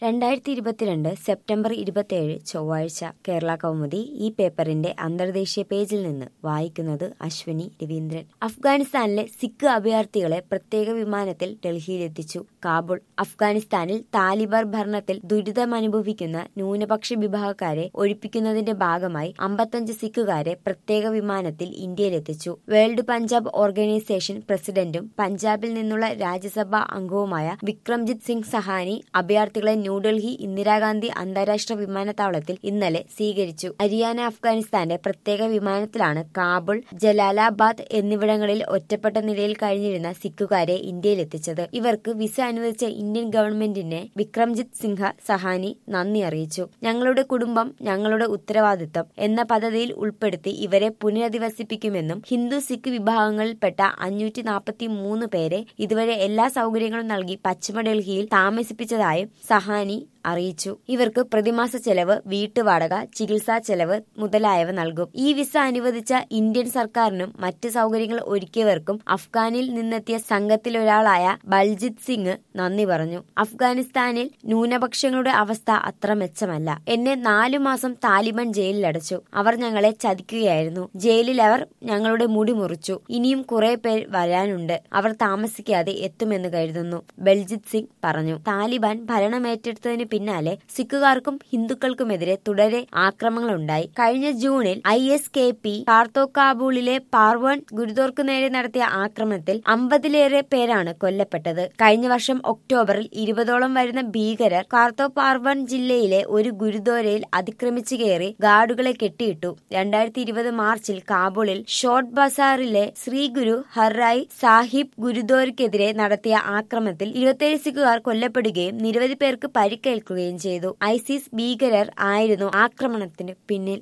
രണ്ടായിരത്തി ഇരുപത്തിരണ്ട് സെപ്റ്റംബർ ഇരുപത്തിയേഴ് ചൊവ്വാഴ്ച കേരള കൗമുദി ഈ പേപ്പറിന്റെ അന്തർദേശീയ പേജിൽ നിന്ന് വായിക്കുന്നത് അശ്വിനി രവീന്ദ്രൻ അഫ്ഗാനിസ്ഥാനിലെ സിഖ് അഭയാർത്ഥികളെ പ്രത്യേക വിമാനത്തിൽ ഡൽഹിയിലെത്തിച്ചു കാബൂൾ അഫ്ഗാനിസ്ഥാനിൽ താലിബാൻ ഭരണത്തിൽ ദുരിതമനുഭവിക്കുന്ന ന്യൂനപക്ഷ വിഭാഗക്കാരെ ഒഴിപ്പിക്കുന്നതിന്റെ ഭാഗമായി അമ്പത്തഞ്ച് സിഖുകാരെ പ്രത്യേക വിമാനത്തിൽ ഇന്ത്യയിലെത്തിച്ചു വേൾഡ് പഞ്ചാബ് ഓർഗനൈസേഷൻ പ്രസിഡന്റും പഞ്ചാബിൽ നിന്നുള്ള രാജ്യസഭാ അംഗവുമായ വിക്രംജിത് സിംഗ് സഹാനി അഭയാർത്ഥികളെ ന്യൂഡൽഹി ഇന്ദിരാഗാന്ധി അന്താരാഷ്ട്ര വിമാനത്താവളത്തിൽ ഇന്നലെ സ്വീകരിച്ചു ഹരിയാന അഫ്ഗാനിസ്ഥാന്റെ പ്രത്യേക വിമാനത്തിലാണ് കാബിൾ ജലാലാബാദ് എന്നിവിടങ്ങളിൽ ഒറ്റപ്പെട്ട നിലയിൽ കഴിഞ്ഞിരുന്ന സിഖുകാരെ ഇന്ത്യയിലെത്തിച്ചത് ഇവർക്ക് വിസ അനുവദിച്ച ഇന്ത്യൻ ഗവൺമെന്റിനെ വിക്രംജിത് സിൻഹ സഹാനി നന്ദി അറിയിച്ചു ഞങ്ങളുടെ കുടുംബം ഞങ്ങളുടെ ഉത്തരവാദിത്തം എന്ന പദ്ധതിയിൽ ഉൾപ്പെടുത്തി ഇവരെ പുനരധിവസിപ്പിക്കുമെന്നും ഹിന്ദു സിഖ് വിഭാഗങ്ങളിൽപ്പെട്ട അഞ്ഞൂറ്റി നാൽപ്പത്തി മൂന്ന് പേരെ ഇതുവരെ എല്ലാ സൗകര്യങ്ങളും നൽകി പശ്ചിമ ഡൽഹിയിൽ താമസിപ്പിച്ചതായും സഹാനി അറിയിച്ചു ഇവർക്ക് പ്രതിമാസ ചെലവ് വീട്ടുവാടക ചികിത്സാ ചെലവ് മുതലായവ നൽകും ഈ വിസ അനുവദിച്ച ഇന്ത്യൻ സർക്കാരിനും മറ്റ് സൗകര്യങ്ങൾ ഒരുക്കിയവർക്കും അഫ്ഗാനിൽ നിന്നെത്തിയ സംഘത്തിലൊരാളായ ബൽജിത് സിംഗ് നന്ദി പറഞ്ഞു അഫ്ഗാനിസ്ഥാനിൽ ന്യൂനപക്ഷങ്ങളുടെ അവസ്ഥ അത്ര മെച്ചമല്ല എന്നെ നാലു മാസം താലിബാൻ ജയിലിലടച്ചു അവർ ഞങ്ങളെ ചതിക്കുകയായിരുന്നു ജയിലിൽ അവർ ഞങ്ങളുടെ മുടി മുറിച്ചു ഇനിയും കുറെ പേർ വരാനുണ്ട് അവർ താമസിക്കാതെ എത്തുമെന്ന് കരുതുന്നു ബൽജിത് സിംഗ് പറഞ്ഞു താലിബാൻ ഭരണമേറ്റെടുത്തതിന് പിന്നാലെ സിഖുകാർക്കും ഹിന്ദുക്കൾക്കുമെതിരെ തുടരെ ആക്രമണങ്ങളുണ്ടായി കഴിഞ്ഞ ജൂണിൽ I S K P Karte കാബൂളിലെ പാർവൺ ഗുരുദോർക്ക് നേരെ നടത്തിയ ആക്രമണത്തിൽ അമ്പതിലേറെ പേരാണ് കൊല്ലപ്പെട്ടത് കഴിഞ്ഞ വർഷം ഒക്ടോബറിൽ ഇരുപതോളം വരുന്ന ഭീകരർ കാർത്തോ പാർവൺ ജില്ലയിലെ ഒരു ഗുരുദ്വാരയിൽ അതിക്രമിച്ചു കയറി ഗാർഡുകളെ കെട്ടിയിട്ടു രണ്ടായിരത്തി ഇരുപത് മാർച്ചിൽ കാബൂളിൽ ഷോർട്ട് ബസാറിലെ ശ്രീ ഗുരു ഹർറായ് സാഹിബ് ഗുരുദ്വാരയ്ക്കെതിരെ നടത്തിയ ആക്രമണത്തിൽ ഇരുപത്തിയേഴ് സിഖുകാർ കൊല്ലപ്പെടുകയും നിരവധി പേർക്ക് പരിക്കേൽക്കുകയും ചെയ്തു ഐസിസ് ഭീകരർ ആയിരുന്നു ആക്രമണത്തിന് പിന്നിൽ